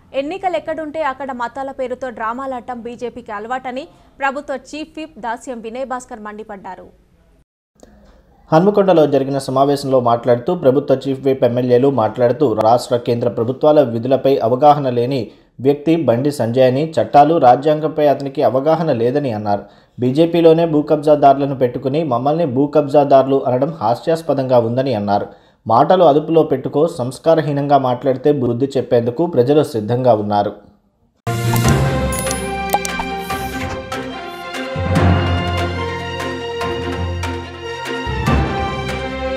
ఎన్నికలు ఎక్కడుంటే అక్కడ మతాల పేరుతో డ్రామాలాడటం బీజేపీకి అలవాటని ప్రభుత్వ చీఫ్ విప్ దాస్యం వినయ్ భాస్కర్ మండిపడ్డారు హన్మకొండలో జరిగిన సమావేశంలో మాట్లాడుతూ ప్రభుత్వ చీఫ్ విప్ ఎమ్మెల్యేలు మాట్లాడుతూ రాష్ట్ర కేంద్ర ప్రభుత్వాల విధులపై అవగాహన లేని వ్యక్తి బండి సంజయ్ అని చట్టాలు రాజ్యాంగంపై అతనికి అవగాహన లేదని అన్నారు బీజేపీలోనే భూ కబ్జాదారులను పెట్టుకుని మమ్మల్ని భూ కబ్జాదారులు అనడం హాస్యాస్పదంగా ఉందని అన్నారు మాటలు అదుపులో పెట్టుకో సంస్కారహీనంగా మాట్లాడితే బుద్ధి చెప్పేందుకు ప్రజలు సిద్ధంగా ఉన్నారు